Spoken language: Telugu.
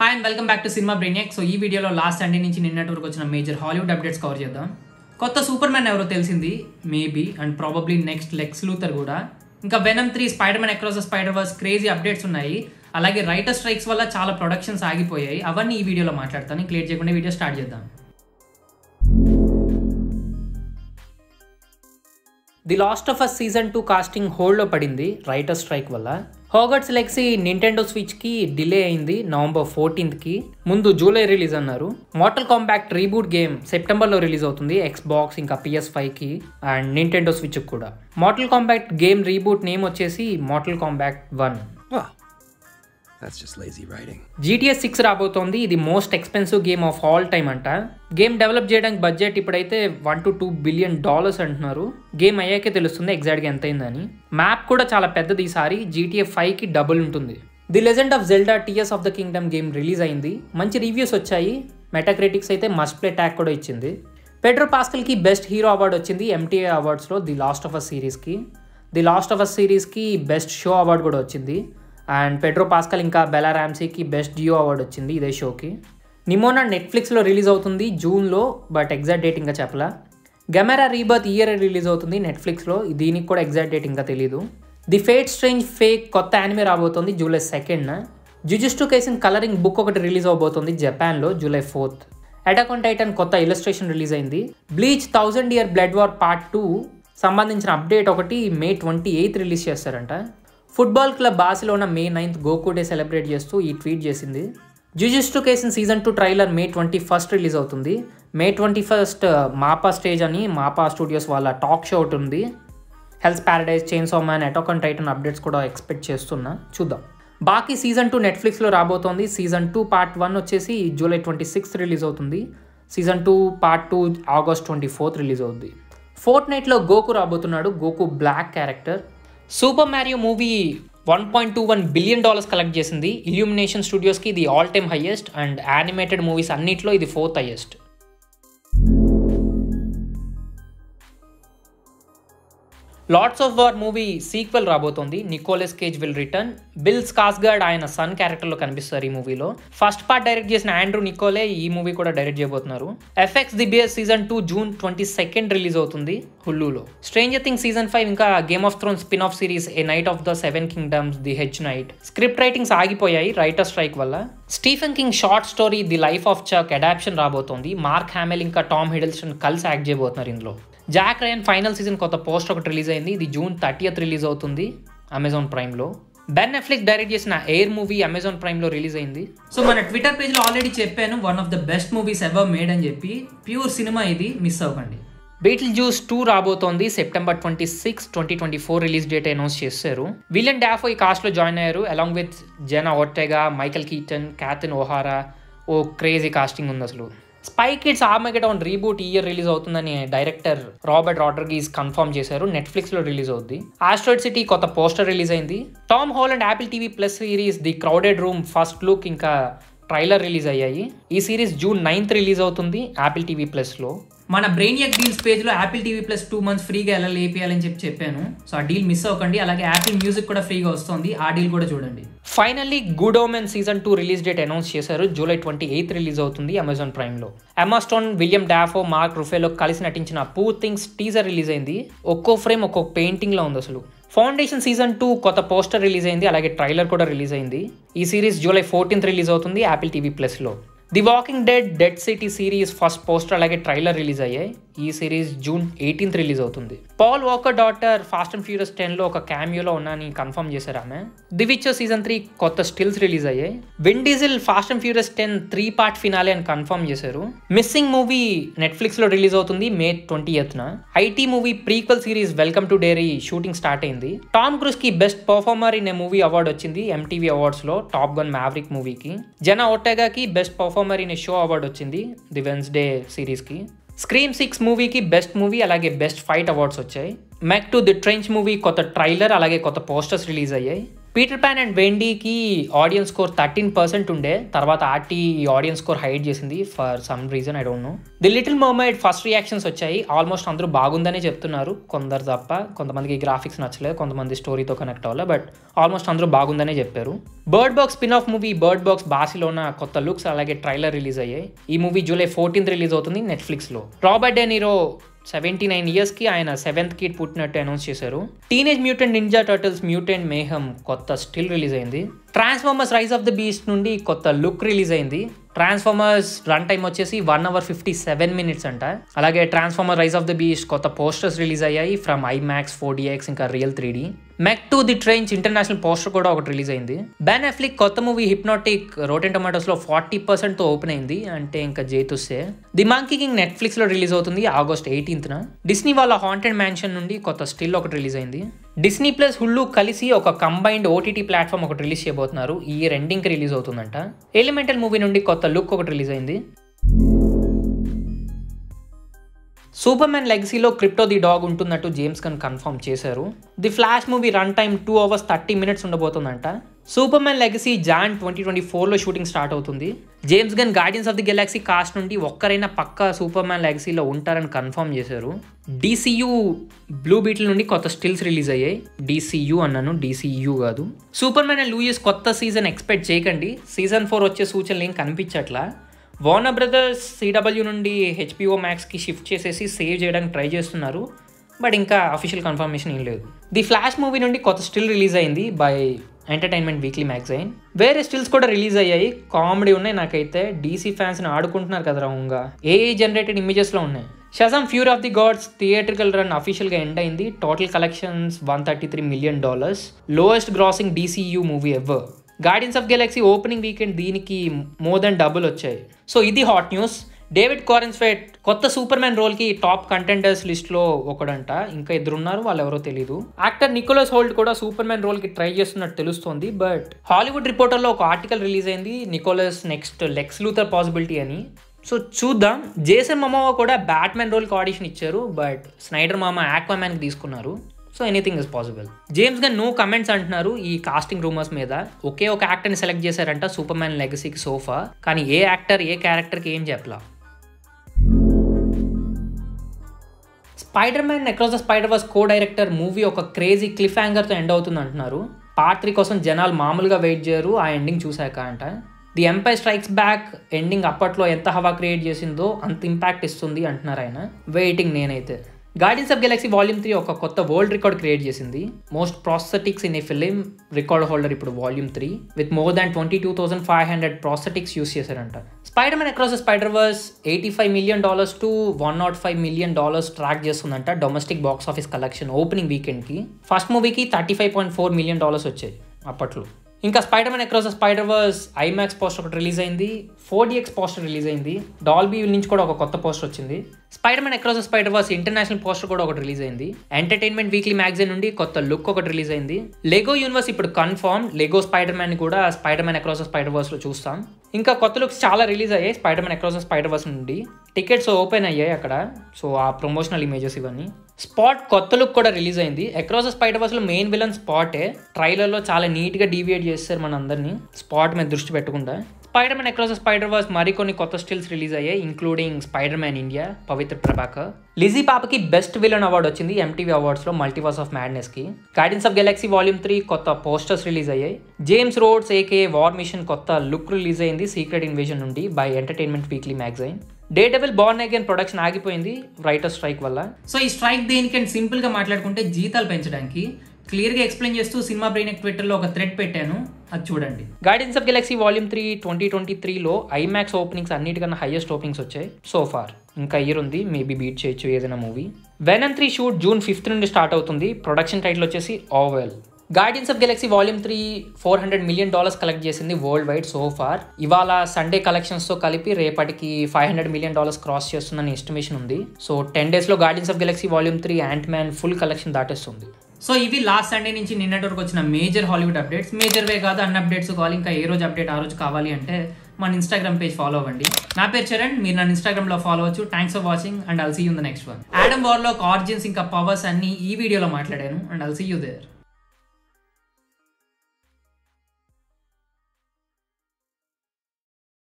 Hi and welcome back to cinema Brainiac so ఈ వీడియోలో లాస్ట్ సండే నుంచి నిన్నటి వరకు వచ్చిన మేజర్ హాలీవుడ్ అప్డేట్స్ కవర్ చేద్దాం కొత్త సూపర్ మ్యాన్ ఎవరో తెలిసింది maybe and probably next Lex Luthor కూడా ఇంకా Venom three Spider man across the Spider Verse crazy updates ఉన్నాయి అలాగే రైటర్ స్ట్రైక్స్ వల్ల చాలా ప్రొడక్షన్స్ ఆగిపోయాయి అవన్నీ ఈ వీడియోలో మాట్లాడతాను క్లియర్ చేయకుండా వీడియో స్టార్ట్ చేద్దాం The Last of Us season two casting హోల్డ్లో పడింది రైటర్ స్ట్రైక్ వల్ల హోగట్స్ లెక్సీ నింటెండో స్విచ్కి డిలే అయింది నవంబర్ ఫోర్టీన్త్కి ముందు జూలై రిలీజ్ అన్నారు మోటల్ కాంపాక్ట్ రీబూట్ గేమ్ సెప్టెంబర్లో రిలీజ్ అవుతుంది ఎక్స్ బాక్స్ ఇంకా పిఎస్ ఫైవ్కి అండ్ నింటెండో స్విచ్ కూడా Mortal Kombat game reboot name వచ్చేసి Mortal Kombat one Well, that's just lazy writing. GTA six రాబోతోంది ఇది most expensive game of all time అంట గేమ్ డెవలప్ చేయడానికి బడ్జెట్ ఇప్పుడైతే one to two billion dollars అంటున్నారు గేమ్ అయ్యాకే తెలుస్తుంది ఎగ్జాక్ట్గా ఎంత అయిందని మ్యాప్ కూడా చాలా పెద్దది ఈసారి జీటీఏ ఫైవ్కి డబుల్ ఉంటుంది The Legend of Zelda Tears of the Kingdom game release అయింది మంచి రివ్యూస్ వచ్చాయి మెటాక్రిటిక్స్ అయితే మస్ట్ ప్లే ట్యాగ్ కూడా ఇచ్చింది పెట్రో పాస్కల్కి బెస్ట్ హీరో అవార్డు వచ్చింది ఎంటీఏ అవార్డ్స్లో ది లాస్ట్ ఆఫ్ అస్ సిరీస్కి ది లాస్ట్ ఆఫ్ అస్ సిరీస్కి బెస్ట్ షో అవార్డు కూడా వచ్చింది అండ్ పెట్రో పాస్కల్ ఇంకా బెలా ర్యామ్సీకి బెస్ట్ జియో అవార్డు వచ్చింది ఇదే షోకి నిమోనా నెట్ఫ్లిక్స్లో రిలీజ్ అవుతుంది జూన్లో బట్ ఎగ్జాక్ట్ డేట్ ఇంకా చెప్పలా గెమెరా రీబర్త్ ఇయర్ రిలీజ్ అవుతుంది నెట్ఫ్లిక్స్లో దీనికి కూడా ఎగ్జాక్ట్ డేట్ ఇంకా తెలీదు ది ఫేట్ స్ట్రేంజ్ ఫేక్ కొత్త యానిమే రాబోతుంది జూలై సెకండ్న జుజుస్టు కేసిన్ కలరింగ్ బుక్ ఒకటి రిలీజ్ అవబోతుంది జపాన్లో July fourth Attack on Titan కొత్త ఇలస్ట్రేషన్ రిలీజ్ అయింది Bleach thousand year blood war part two సంబంధించిన అప్డేట్ ఒకటి మే ట్వంటీ ఎయిత్ రిలీజ్ చేస్తారంట football club Barcelona May ninth Goku day celebrate చేస్తూ ఈ ట్వీట్ చేసింది Jujutsu Kaisen season two trailer May twenty first release అవుతుంది మే ట్వంటీ ఫస్ట్ మాపా స్టేజ్ అని మాపా స్టూడియోస్ వాళ్ళ టాక్ షో ఒకటి ఉంది Hell's Paradise Chainsaw Man Attack on Titan updates కూడా ఎక్స్పెక్ట్ చేస్తున్నా చూద్దాం బాకీ సీజన్ టూ నెట్ఫ్లిక్స్లో రాబోతోంది సీజన్ టూ పార్ట్ వన్ వచ్చేసి జూలై ట్వంటీ సిక్స్త్ రిలీజ్ అవుతుంది season two part two August twenty fourth release అవుతుంది ఫోర్త్ నైట్లో గోకు రాబోతున్నాడు Goku black character Super Mario movie one point two one billion dollars collect చేసింది ఇల్యూమినేషన్ స్టూడియోస్కి ఇది all time highest and animated movies అన్నిట్లో ఇది fourth highest Lords of War movie sequel రాబోతోంది Nicolas Cage will return Bill Skarsgard ఆయన సన్ క్యారెక్టర్లో కనిపిస్తారు ఈ మూవీలో ఫస్ట్ పార్ట్ డైరెక్ట్ చేసిన ఆండ్రూ నికోలే ఈ మూవీ కూడా డైరెక్ట్ చేయబోతున్నారు FX The Bear season two June twenty second release అవుతుంది హుల్లులో స్ట్రేంజర్ థింగ్ సీజన్ ఫైవ్ ఇంకా Game of Throne spin off series A Knight of the Seven Kingdoms The Hedge Knight script writings ఆగిపోయాయి రైటర్ స్ట్రైక్ వల్ల Stephen King short story The Life of Chuck adaption రాబోతోంది మార్క్ హ్యామెల్ ఇంకా టామ్ హిడల్స్టన్ కలిసి యాక్ట్ చేయబోతున్నారు ఇందులో జాక్ రయన్ ఫైనల్ సీజన్ కొత్త పోస్ట్ ఒకటి రిలీజ్ అయింది ఇది జూన్ థర్టీయత్ రిలీజ్ అవుతుంది అమెజాన్ ప్రైమ్లో బెన్ నెఫ్లిక్ డైరెక్ట్ చేసిన ఎయిర్ మూవీ అమెజాన్ ప్రైమ్లో రిలీజ్ అయింది సో మన ట్విట్టర్ పేజ్లో ఆల్రెడీ చెప్పాను one of the best movies ever made అని చెప్పి ప్యూర్ సినిమా ఇది మిస్ అవ్వకండి బీటిల్ జ్యూస్ టూ రాబోతోంది September twenty six twenty twenty four release date announce చేశారు విలియన్ డాఫో ఈ కాస్ట్లో జాయిన్ అయ్యారు along with Jenna Ortega Michael Keaton Catherine O'Hara ఓ క్రేజీ కాస్టింగ్ ఉంది అసలు Spy Kids Armageddon reboot year release అవుతుందని డైరెక్టర్ రాబర్ట్ రాడ్రగీస్ కన్ఫర్మ్ చేశారు నెట్ఫ్లిక్స్ లో రిలీజ్ అవుద్ది ఆస్ట్రాయిడ్ సిటీ కొత్త పోస్టర్ రిలీజ్ అయింది Tom Holland Apple TV plus series the Crowded Room first look ఇంకా ట్రైలర్ రిలీజ్ అయ్యాయి ఈ సిరీస్ జూన్ నైన్త్ రిలీజ్ అవుతుంది యాపిల్ టీవీ ప్లస్ లో మన బ్రెయిన్ యక్ డీల్స్ పేజ్ లో Apple TV plus two months ఫ్రీగా ఎలా లేపేయాలని చెప్పి చెప్పాను సో ఆ డీల్ మిస్ అవ్వకండి అలాగే యాపిల్ మ్యూజిక్ కూడా ఫ్రీగా వస్తుంది ఆ డీల్ కూడా చూడండి finally Good Omen season two release date announce చేశారు జూలై ట్వంటీ ఎయిత్ రిలీజ్ అవుతుంది అమెజాన్ ప్రైమ్ లో అమాస్టోన్ విలియం డాఫో మార్క్ రుఫేలో కలిసి నటించిన పూ థింగ్స్ టీజర్ రిలీజ్ అయింది ఒక్కో ఫ్రేమ్ ఒక్కో పెయింటింగ్ లో ఉంది అసలు ఫౌండేషన్ సీజన్ టూ కొత్త పోస్టర్ రిలీజ్ అయింది అలాగే ట్రైలర్ కూడా రిలీజ్ అయింది ఈ సిరీస్ జూలై ఫోర్టీన్త్ రిలీజ్ అవుతుంది యాపిల్ టీవీ ప్లస్లో The Walking Dead Dead City series first poster అలాగే ట్రైలర్ రిలీజ్ అయ్యాయి ఈ సిరీస్ జూన్ ఎయిటీన్త్ రిలీజ్ అవుతుంది Paul Walker daughter Fast and Furious టెన్లో ఒక క్యామియోలో ఉన్నాని కన్ఫర్మ్ చేశారు ఆమె ది విచర్ సీజన్ త్రీ కొత్త స్టిల్స్ రిలీజ్ అయ్యాయి Vin Diesel Fast and Furious ten three part finale అని కన్ఫర్మ్ చేశారు మిస్సింగ్ మూవీ నెట్ఫ్లిక్స్లో రిలీజ్ అవుతుంది మే ట్వంటీ ఎత్న IT movie prequel series Welcome to Derry shooting start అయింది టామ్ క్రూస్ కి best performer in a movie award వచ్చింది ఎంటీవీ అవార్డ్స్ లో టాప్ గన్ మ్యావరిక్ మూవీకి జన ఒట్టేగాకి best performer in a show award వచ్చింది ది వెన్స్డే సిరీస్కి స్క్రీమ్ సిక్స్ మూవీకి బెస్ట్ మూవీ అలాగే బెస్ట్ ఫైట్ అవార్డ్స్ వచ్చాయి Meg two the Trench movie కొత్త ట్రైలర్ అలాగే కొత్త పోస్టర్స్ రిలీజ్ అయ్యాయి పీటర్ ప్యాన్ అండ్ వెండీకి ఆడియన్స్ స్కోర్ థర్టీన్ పర్సెంట్ ఉండే తర్వాత ఆర్టీ ఈ ఆడియన్స్ స్కోర్ హైడ్ చేసింది for some reason I don't know The Little Mermaid first reactions వచ్చాయి ఆల్మోస్ట్ అందరూ బాగుందనే చెప్తున్నారు కొందరు తప్ప కొంతమందికి గ్రాఫిక్స్ నచ్చలేదు కొంతమంది స్టోరీతో కనెక్ట్ అవ్వాలి బట్ ఆల్మోస్ట్ అందరూ బాగుందనే చెప్పారు Bird Box spin off movie Bird Box Barcelona కొత్త లుక్స్ అలాగే ట్రైలర్ రిలీజ్ అయ్యాయి ఈ మూవీ జూలై ఫోర్టీన్త్ రిలీజ్ అవుతుంది నెట్ఫ్లిక్స్లో Robert De Niro seventy nine ఇయర్స్కి ఆయన సెవెంత్ కిడ్ పుట్టినట్టు అనౌన్స్ చేశారు Teenage Mutant Ninja Turtles Mutant Mayhem కొత్త స్టిల్ రిలీజ్ అయింది Transformers Rise of the Beast నుండి కొత్త లుక్ రిలీజ్ అయింది ట్రాన్స్ఫార్మర్స్ రన్ టైం వచ్చేసి one hour fifty seven minutes అంట అలాగే Transformer Rise of the Beast కొత్త పోస్టర్స్ రిలీజ్ అయ్యాయి ఫ్రమ్ ఐమాక్స్ ఫోర్ డిఎక్స్ ఇంకా real three D Meg two the Trench international poster కూడా ఒకటి రిలీజ్ అయింది బెన్ అఫ్లిక్ కొత్త మూవీ హిప్నాటిక్ రోటెన్ టొమాటోస్ లో ఫార్టీ పర్సెంట్ తో ఓపెన్ అయింది అంటే ఇంకా జేతుస్తే ది మంకీ కింగ్ నెట్ఫ్లిక్స్ లో రిలీజ్ అవుతుంది ఆగస్ట్ ఎయిటీన్త్ న డిస్నీ వాళ్ళ హాంటెడ్ మ్యాన్షన్ నుండి కొత్త స్టిల్ ఒకటి రిలీజ్ అయింది డిస్నీ ప్లస్ హుల్లు కలిసి ఒక కంబైన్డ్ ఓటీటీ ప్లాట్ఫామ్ ఒకటి రిలీజ్ చేయబోతున్నారు ఈ ఇయర్ ఎండింగ్ కి రిలీజ్ అవుతుందంట ఎలిమెంటల్ మూవీ నుండి కొత్త లుక్ ఒకటి రిలీజ్ అయింది సూపర్ మ్యాన్ లెగసీలో క్రిప్టో ది డాగ్ ఉంటున్నట్టు జేమ్స్ గన్ కన్ఫర్మ్ చేశారు the Flash movie run time two hours thirty minutes ఉండబోతుందంట super man legacy June twenty twenty ఫోర్లో షూటింగ్ స్టార్ట్ అవుతుంది James Gunn Guardians of the Galaxy cast నుండి ఒక్కరైనా పక్క సూపర్ మ్యాన్ లెగసీలో ఉంటారని కన్ఫర్మ్ చేశారు డీసీయూ బ్లూ బీటిల్ నుండి కొత్త స్టిల్స్ రిలీజ్ అయ్యాయి డీసీయూ అన్నాను డీసీయూ కాదు సూపర్ మ్యాన్ అండ్ లూయిస్ కొత్త సీజన్ ఎక్స్పెక్ట్ చేయకండి సీజన్ ఫోర్ వచ్చే సూచనలు ఏం కనిపించట్లా వార్నర్ బ్రదర్స్ సిడబ్ల్యూ నుండి హెచ్పిఓ మ్యాక్స్కి షిఫ్ట్ చేసేసి సేవ్ చేయడానికి ట్రై చేస్తున్నారు బట్ ఇంకా అఫీషియల్ కన్ఫర్మేషన్ ఏం లేదు ది ఫ్లాష్ మూవీ నుండి కొత్త స్టిల్ రిలీజ్ అయింది బై ఎంటర్టైన్మెంట్ వీక్లీ మ్యాగజైన్ వేరే స్టిల్స్ కూడా రిలీజ్ అయ్యాయి కామెడీ ఉన్నాయి నాకైతే డీసీ ఫ్యాన్స్ని ఆడుకుంటున్నారు కదా రావుగా ఏ జనరేటెడ్ ఇమేజెస్లో ఉన్నాయి Shazam Fury of the Gods theatrical run అఫీషియల్గా ఎండ్ అయింది total collections one thirty three million dollars lowest grossing DCU movie ever Guardians of Galaxy opening weekend దీనికి మోర్ దెన్ డబుల్ వచ్చాయి సో ఇది హాట్ న్యూస్ డేవిడ్ కారెన్స్ఫెట్ కొత్త సూపర్ మ్యాన్ రోల్కి టాప్ కంటెండర్స్ లిస్ట్లో ఒకడంట ఇంకా ఇద్దరు ఉన్నారు వాళ్ళు ఎవరో తెలియదు యాక్టర్ నికోలస్ హోల్డ్ కూడా సూపర్ మ్యాన్ రోల్కి ట్రై చేస్తున్నట్టు తెలుస్తోంది బట్ హాలీవుడ్ రిపోర్టర్లో ఒక ఆర్టికల్ రిలీజ్ అయింది Nicholas next Lex Luthor possibility అని సో చూద్దాం జేసన్ మమోవా కూడా బ్యాట్మెన్ రోల్కి ఆడిషన్ ఇచ్చారు బట్ స్నైడర్ మామ ఆక్వామ్యాన్కి తీసుకున్నారు so anything is possible James Gunn no comments అంటున్నారు ఈ కాస్టింగ్ రూమర్స్ మీద ఒకే ఒక యాక్టర్ని సెలెక్ట్ చేశారంట సూపర్ మ్యాన్ లెగసీకి సోఫా కానీ ఏ యాక్టర్ ఏ క్యారెక్టర్కి ఏం చెప్పలా spider man across the spider verse co director movie ఒక క్రేజీ క్లిఫ్ యాంగర్తో ఎండ్ అవుతుంది అంటున్నారు పార్ట్ త్రీ కోసం జనాలు మామూలుగా వెయిట్ చేయరు ఆ ఎండింగ్ చూశాక అంట the Empire Strikes Back ending అప్పట్లో ఎంత హవా క్రియేట్ చేసిందో అంత ఇంపాక్ట్ ఇస్తుంది అంటున్నారు ఆయన వెయిటింగ్ నేనైతే Guardians of Galaxy volume three ఒక కొత్త వరల్డ్ రికార్డ్ క్రియేట్ చేసింది most prosthetics in a film record holder ఇప్పుడు volume three with more than twenty two thousand five hundred prosthetics use చేశారంట spider man across spider verse eighty five million dollars to one nought five million dollars track చేస్తుందంట domestic box office collection opening వీకెండ్కి ఫస్ట్ మూవీకి thirty five point four million dollars వచ్చాయి అప్పట్లో ఇంకా spider man across spider verse IMAX poster ఒకటి రిలీజ్ అయింది ఫోర్ డిఎక్స్ పోస్టర్ రిలీజ్ అయింది డాల్బీ నుంచి కూడా ఒక కొత్త పోస్టర్ వచ్చింది spider man across spider verse international poster కూడా ఒకటి రిలీజ్ అయింది ఎంటర్టైన్మెంట్ వీక్లీ మ్యాగజైన్ నుండి కొత్త లుక్ ఒకటి రిలీజ్ అయింది లెగో యూనివర్స్ ఇప్పుడు కన్ఫర్మ్ లెగో స్పైడర్ మ్యాన్ కూడా spider man across spider verse లో చూస్తాం ఇంకా కొత్త లుక్స్ చాలా రిలీజ్ అయ్యాయి spider man across spider verse నుండి టికెట్స్ ఓపెన్ అయ్యాయి అక్కడ సో ఆ ప్రమోషనల్ ఇమేజెస్ ఇవన్నీ స్పాట్ కొత్త లుక్ కూడా రిలీజ్ అయింది అక్రాస్ స్పైడర్ వర్స్ లో మెయిన్ విలన్ స్పాటే ట్రైలర్లో చాలా నీట్ గా డీవియేట్ చేస్తారు మన అందరినీ స్పాట్ మీద దృష్టి పెట్టకుండా spider man across spider verse మరికొన్ని కొత్త స్టిల్స్ రిలీజ్ అయ్యాయి including spider man India Pavitra Prabhakar Lizzie పాపకి బెస్ట్ విలన్ అవార్డు వచ్చింది ఎంటీవీ అవార్డ్స్ లో మల్టీవర్స్ ఆఫ్ మ్యాడ్నెస్ కి Guardians of Galaxy volume three కొత్త పోస్టర్స్ రిలీజ్ అయ్యాయి James Rhodes AKA War Machine కొత్త లుక్ రిలీజ్ అయింది సీక్రెట్ ఇన్వేజన్ నుండి by entertainment weekly magazine Daredevil Born again production ఆగిపోయింది రైటర్ స్ట్రైక్ వల్ల సో ఈ స్ట్రైక్ దేనికంటే సింపుల్ గా మాట్లాడుకుంటే జీతాలు పెంచడానికి క్లియర్గా ఎక్స్ప్లెయిన్ చేస్తూ సినిమా బ్రెయిన్ ట్విట్టర్లో ఒక థ్రెడ్ పెట్టాను అది చూడండి Guardians of Galaxy volume three twenty twenty త్రీలో ఐమాక్స్ ఓపెనింగ్స్ అన్నిటికన్నా హైయెస్ట్ ఓపెనింగ్స్ వచ్చాయి సో ఫార్ ఇంకా ఇయర్ ఉంది మేబీ బీట్ చేయొచ్చు ఏదైనా movie Venom three shoot June fifth నుండి స్టార్ట్ అవుతుంది ప్రొడక్షన్ టైటిల్ వచ్చేసి Oval Guardians of Galaxy volume three four hundred million dollars collect చేసింది వరల్డ్ వైడ్ సో ఫార్ ఇవాళ సండే కలెక్షన్స్తో కలిపి రేపటికి five hundred million dollars cross చేస్తుందని ఎస్టిమేషన్ ఉంది సో టెన్ డేస్లో Guardians of Galaxy volume three Ant Man full collection దాటేస్తుంది సో ఇవి లాస్ట్ సండే నుంచి నిన్నటి వరకు వచ్చిన మేజర్ హాలీవుడ్ అప్డేట్స్ మేజర్ వే కాదు అన్ని అప్డేట్స్ కావాలి ఇంకా ఏ రోజు అప్డేట్ ఆ రోజు కావాలి అంటే మన ఇన్స్టాగ్రామ్ పేజ్ ఫాలో అవ్వండి నా పేరు చరణ్ మీరు నన్ను ఇన్స్టాగ్రామ్ లో ఫాలో అవచ్చు thanks for watching and I'll see you the next one Adam Warlock origins ఇంకా పవర్స్ అన్ని ఈ వీడియోలో మాట్లాడాను and I'll see you there